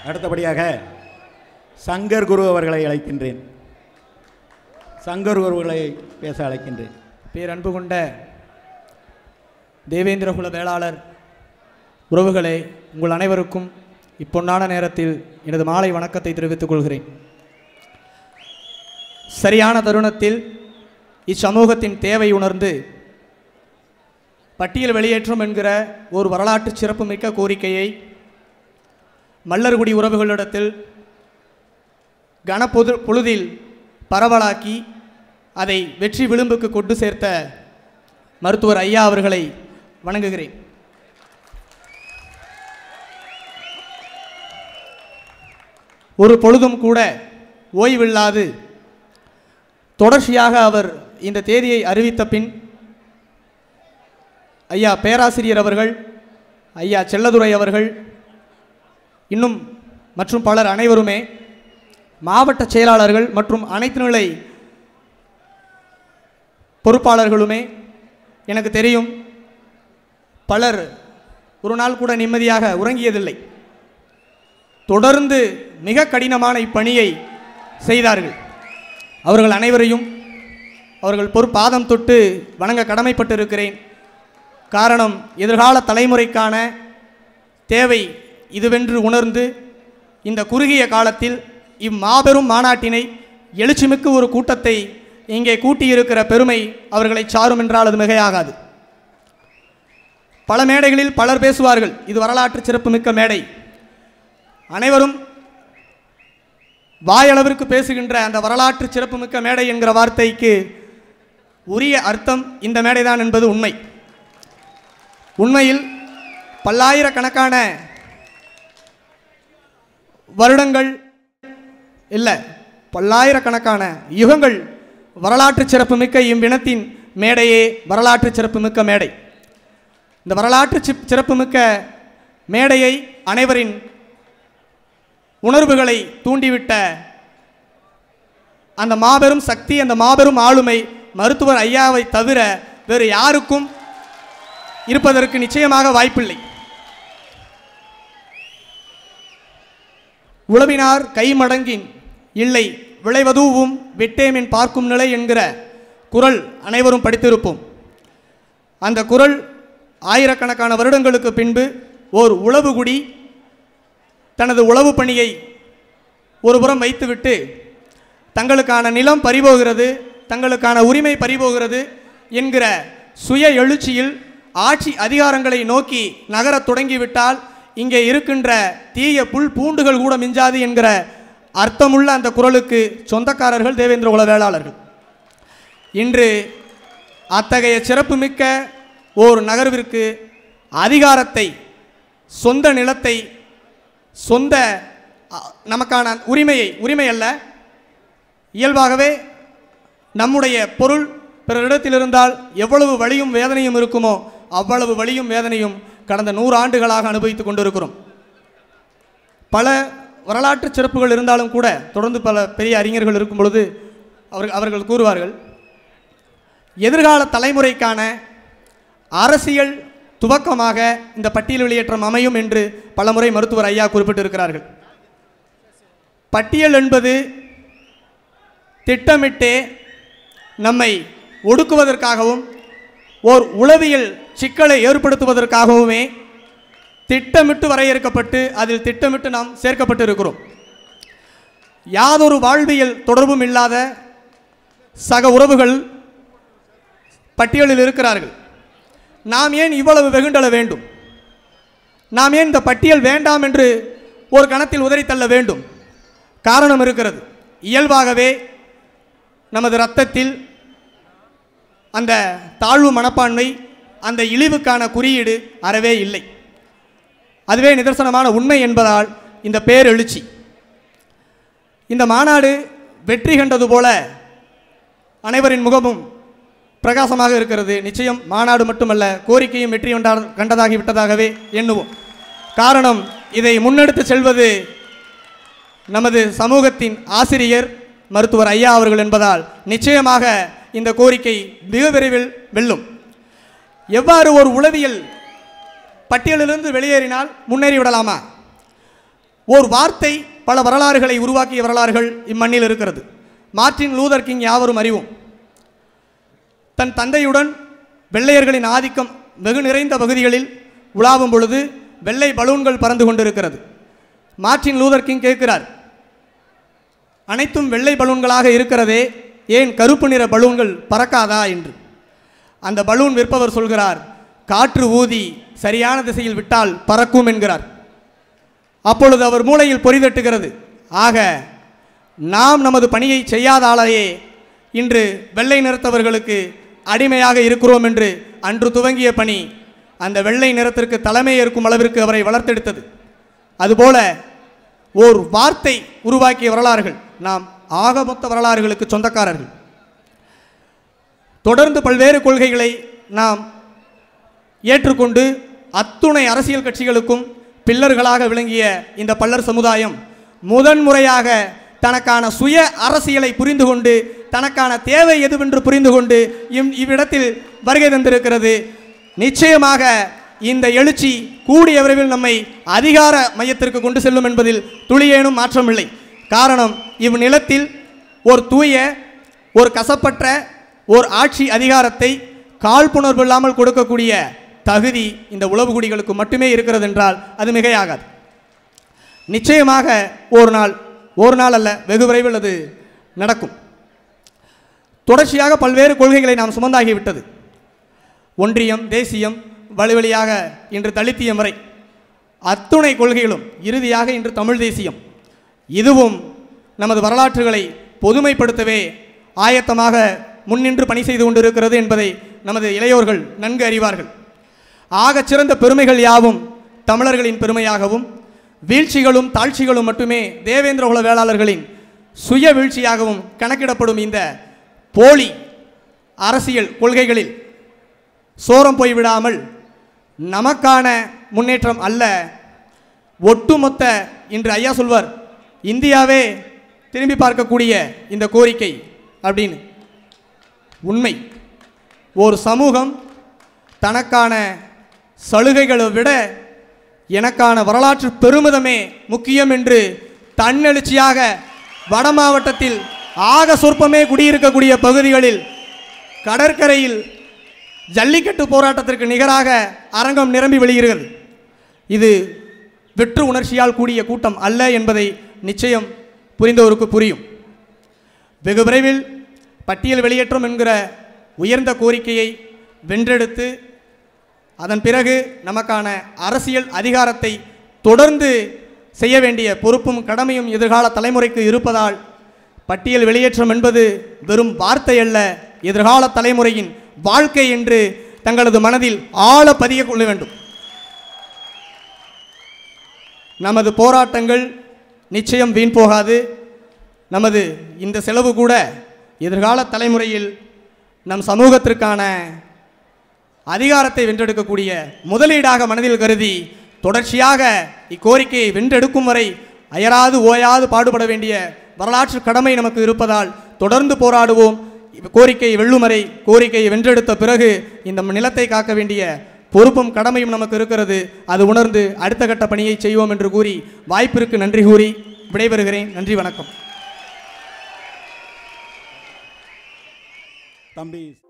அடுத்தபடியாக சங்கர் குரு அவர்களை அழைக்கின்றேன் சங்கர் குரு அவர்களை பேச அழைக்கின்றேன் பேரன்பு கொண்ட தேவேந்திரகுல வேளாளர் உறவுகளே உங்கள் அனைவருக்கும் இப்பொன்னான நேரத்தில் எனது மாலை வணக்கத்தை தெரிவித்துக் கொள்கிறேன் சரியான தருணத்தில் இச்சமூகத்தின் தேவை உணர்ந்து பட்டியல் வெளியேற்றம் என்கிற ஒரு வரலாற்று சிறப்புமிக்க கோரிக்கையை மல்லர்குடி உறவுகளிடத்தில் கனப்பொது பொழுதில் பரவலாக்கி அதை வெற்றி விளிம்புக்கு கொண்டு சேர்த்த மருத்துவர் ஐயா அவர்களை வணங்குகிறேன் ஒரு பொழுதும் கூட ஓய்வில்லாது தொடர்ச்சியாக அவர் இந்த தேதியை அறிவித்த பின் ஐயா பேராசிரியர் அவர்கள் ஐயா செல்லதுரை அவர்கள் இன்னும் மற்றும் பலர் அனைவருமே மாவட்ட செயலாளர்கள் மற்றும் அனைத்து நிலை பொறுப்பாளர்களுமே எனக்கு தெரியும் பலர் ஒரு நாள் கூட நிம்மதியாக உறங்கியதில்லை தொடர்ந்து மிக கடினமான இப்பணியை செய்தார்கள் அவர்கள் அனைவரையும் அவர்கள் பொறுப்பாதம் தொட்டு வணங்க கடமைப்பட்டிருக்கிறேன் காரணம் எதிர்கால தலைமுறைக்கான தேவை இதுவென்று உணர்ந்து இந்த குறுகிய காலத்தில் இம்மாபெரும் மாநாட்டினை எழுச்சிமிக்க ஒரு கூட்டத்தை இங்கே கூட்டியிருக்கிற பெருமை அவர்களை சாரும் என்றால் அது மிகையாகாது பல மேடைகளில் பலர் பேசுவார்கள் இது வரலாற்று சிறப்புமிக்க மேடை அனைவரும் வாயளவிற்கு பேசுகின்ற அந்த வரலாற்று சிறப்புமிக்க மேடை என்கிற வார்த்தைக்கு உரிய அர்த்தம் இந்த மேடைதான் என்பது உண்மை உண்மையில் பல்லாயிரக்கணக்கான வருடங்கள் இல்லை பல்லாயிரக்கணக்கான யுகங்கள் வரலாற்று சிறப்புமிக்க இவ்வினத்தின் மேடையே வரலாற்று சிறப்புமிக்க மேடை இந்த வரலாற்று சிப் சிறப்புமிக்க மேடையை அனைவரின் உணர்வுகளை தூண்டிவிட்ட அந்த மாபெரும் சக்தி அந்த மாபெரும் ஆளுமை மருத்துவர் ஐயாவை தவிர வேறு யாருக்கும் இருப்பதற்கு நிச்சயமாக வாய்ப்பில்லை உளவினார் கைமடங்கின் இல்லை விளைவதூவும் விட்டேமின் பார்க்கும் நிலை என்கிற குரல் அனைவரும் படித்திருப்போம் அந்த குரல் ஆயிரக்கணக்கான வருடங்களுக்கு பின்பு ஓர் உளவுகுடி தனது உளவு பணியை ஒருபுறம் வைத்துவிட்டு தங்களுக்கான நிலம் பறிபோகிறது தங்களுக்கான உரிமை பறிபோகிறது என்கிற சுய எழுச்சியில் ஆட்சி அதிகாரங்களை நோக்கி நகரத் தொடங்கிவிட்டால் இங்கே இருக்கின்ற தீய புல் பூண்டுகள் கூட மிஞ்சாது என்கிற அர்த்தமுள்ள அந்த குரலுக்கு சொந்தக்காரர்கள் தேவேந்திர குல வேளாளர்கள் இன்று அத்தகைய சிறப்புமிக்க ஓர் நகர்விற்கு அதிகாரத்தை சொந்த நிலத்தை சொந்த அ, நமக்கான உரிமையை உரிமை அல்ல இயல்பாகவே நம்முடைய பொருள் பிறரிடத்தில் இருந்தால் எவ்வளவு வலியும் வேதனையும் இருக்குமோ அவ்வளவு வலியும் வேதனையும் கடந்த நூறு ஆண்டுகளாக அனுபவித்துக் கொண்டிருக்கிறோம் பல வரலாற்று சிறப்புகள் இருந்தாலும் கூட தொடர்ந்து பல பெரிய அறிஞர்கள் இருக்கும் பொழுது அவர்கள் அவர்கள் கூறுவார்கள் எதிர்கால தலைமுறைக்கான அரசியல் துவக்கமாக இந்த பட்டியல் வெளியேற்றம் அமையும் என்று பலமுறை மருத்துவர் ஐயா குறிப்பிட்டிருக்கிறார்கள் பட்டியல் என்பது திட்டமிட்டே நம்மை ஒடுக்குவதற்காகவும் ஓர் உளவியல் சிக்கலை ஏற்படுத்துவதற்காகவுமே திட்டமிட்டு வரையறுக்கப்பட்டு அதில் திட்டமிட்டு நாம் சேர்க்கப்பட்டு இருக்கிறோம் யாதொரு வாழ்வியல் தொடர்பும் இல்லாத சக உறவுகள் பட்டியலில் இருக்கிறார்கள் நாம் ஏன் இவ்வளவு வெகுண்டல வேண்டும் நாம் ஏன் இந்த பட்டியல் வேண்டாம் என்று ஒரு கணத்தில் உதறி தள்ள வேண்டும் காரணம் இருக்கிறது இயல்பாகவே நமது இரத்தத்தில் அந்த தாழ்வு மனப்பான்மை அந்த இழிவுக்கான குறியீடு அறவே இல்லை அதுவே நிதர்சனமான உண்மை என்பதால் இந்த பேரெழுச்சி இந்த மாநாடு வெற்றி கண்டது போல அனைவரின் முகமும் பிரகாசமாக இருக்கிறது நிச்சயம் மாநாடு மட்டுமல்ல கோரிக்கையும் வெற்றி கண்டா கண்டதாகி விட்டதாகவே எண்ணுவோம் காரணம் இதை முன்னெடுத்து செல்வது நமது சமூகத்தின் ஆசிரியர் மருத்துவர் ஐயா அவர்கள் என்பதால் நிச்சயமாக இந்த கோரிக்கை மிக விரைவில் வெல்லும் எவ்வாறு ஒரு உளவியல் பட்டியலிலிருந்து வெளியேறினால் முன்னேறி விடலாமா ஓர் வார்த்தை பல வரலாறுகளை உருவாக்கிய வரலாறுகள் இம்மண்ணில் இருக்கிறது மார்ட்டின் லூதர் கிங் யாவரும் அறிவோம் தன் தந்தையுடன் வெள்ளையர்களின் ஆதிக்கம் வெகு நிறைந்த பகுதிகளில் உலாவும் பொழுது வெள்ளை பலூன்கள் பறந்து கொண்டிருக்கிறது மார்ட்டின் லூதர் கிங் கேட்கிறார் அனைத்தும் வெள்ளை பலூன்களாக இருக்கிறதே ஏன் கருப்பு நிற பலூன்கள் பறக்காதா என்று அந்த பலூன் விற்பவர் சொல்கிறார் காற்று ஊதி சரியான திசையில் விட்டால் பறக்கும் என்கிறார் அப்பொழுது அவர் மூளையில் பொறிதட்டுகிறது ஆக நாம் நமது பணியை செய்யாத ஆளையே இன்று வெள்ளை நிறத்தவர்களுக்கு அடிமையாக இருக்கிறோம் என்று அன்று துவங்கிய பணி அந்த வெள்ளை நிறத்திற்கு தலைமை ஏற்கும் அளவிற்கு அவரை வளர்த்தெடுத்தது அதுபோல ஓர் வார்த்தை உருவாக்கிய வரலாறுகள் நாம் ஆகமொத்த வரலாறுகளுக்கு சொந்தக்காரர்கள் தொடர்ந்து பல்வேறு கொள்கைகளை நாம் ஏற்றுக்கொண்டு அத்துணை அரசியல் கட்சிகளுக்கும் பில்லர்களாக விளங்கிய இந்த பல்லர் சமுதாயம் முதன்முறையாக தனக்கான சுய அரசியலை புரிந்து கொண்டு தனக்கான தேவை எதுவென்று புரிந்து கொண்டு இம் இவ்விடத்தில் வருகை தந்திருக்கிறது நிச்சயமாக இந்த எழுச்சி கூடிய விரைவில் நம்மை அதிகார மையத்திற்கு கொண்டு செல்லும் என்பதில் துளியேனும் மாற்றமில்லை காரணம் இவ்நிலத்தில் ஒரு தூய ஒரு கசப்பற்ற ஒரு ஆட்சி அதிகாரத்தை காழ்ப்புணர்வு இல்லாமல் கொடுக்கக்கூடிய தகுதி இந்த உளவுகுடிகளுக்கு மட்டுமே இருக்கிறது என்றால் அது மிகையாகாது நிச்சயமாக ஒரு நாள் ஒரு நாள் அல்ல வெகு விரைவில் அது நடக்கும் தொடர்ச்சியாக பல்வேறு கொள்கைகளை நாம் சுமந்தாகிவிட்டது ஒன்றியம் தேசியம் வழிவழியாக இன்று தலித்தியம் வரை அத்துணை கொள்கைகளும் இறுதியாக இன்று தமிழ் தேசியம் இதுவும் நமது வரலாற்றுகளை பொதுமைப்படுத்தவே ஆயத்தமாக முன்னின்று பணி செய்து கொண்டிருக்கிறது என்பதை நமது இளையோர்கள் நன்கு அறிவார்கள் ஆகச் சிறந்த பெருமைகள் யாவும் தமிழர்களின் பெருமையாகவும் வீழ்ச்சிகளும் தாழ்ச்சிகளும் மட்டுமே தேவேந்திர குல வேளாளர்களின் சுய வீழ்ச்சியாகவும் கணக்கிடப்படும் இந்த போலி அரசியல் கொள்கைகளில் சோரம் போய்விடாமல் நமக்கான முன்னேற்றம் அல்ல ஒட்டுமொத்த இன்று ஐயா சொல்வார் இந்தியாவே திரும்பி பார்க்கக்கூடிய இந்த கோரிக்கை அப்படின்னு உண்மை ஒரு சமூகம் தனக்கான சலுகைகளை விட எனக்கான வரலாற்று பெருமிதமே முக்கியம் என்று தன்னெழுச்சியாக வட மாவட்டத்தில் ஆக சொற்பமே குடியிருக்கக்கூடிய பகுதிகளில் கடற்கரையில் ஜல்லிக்கட்டு போராட்டத்திற்கு நிகராக அரங்கம் நிரம்பி வெளியிருகிறது இது வெற்று உணர்ச்சியால் கூடிய கூட்டம் அல்ல என்பதை நிச்சயம் புரிந்தவருக்கு புரியும் வெகு விரைவில் பட்டியல் வெளியேற்றம் என்கிற உயர்ந்த கோரிக்கையை வென்றெடுத்து அதன் பிறகு நமக்கான அரசியல் அதிகாரத்தை தொடர்ந்து செய்ய வேண்டிய பொறுப்பும் கடமையும் எதிர்கால தலைமுறைக்கு இருப்பதால் பட்டியல் வெளியேற்றம் என்பது வெறும் வார்த்தை அல்ல எதிர்கால தலைமுறையின் வாழ்க்கை என்று தங்களது மனதில் ஆழ பதிய கொள்ள வேண்டும் நமது போராட்டங்கள் நிச்சயம் வீண் போகாது நமது இந்த செலவு கூட எதிர்கால தலைமுறையில் நம் சமூகத்திற்கான அதிகாரத்தை வென்றெடுக்கக்கூடிய முதலீடாக மனதில் கருதி தொடர்ச்சியாக இக்கோரிக்கையை வென்றெடுக்கும் வரை அயராது ஓயாது பாடுபட வேண்டிய வரலாற்று கடமை நமக்கு இருப்பதால் தொடர்ந்து போராடுவோம் கோரிக்கை வெல்லும் வரை கோரிக்கையை வென்றெடுத்த பிறகு இந்த நிலத்தை காக்க வேண்டிய பொறுப்பும் கடமையும் நமக்கு இருக்கிறது அது உணர்ந்து அடுத்த கட்ட பணியை செய்வோம் என்று கூறி வாய்ப்பிற்கு நன்றி கூறி விடைபெறுகிறேன் நன்றி வணக்கம் தம்பி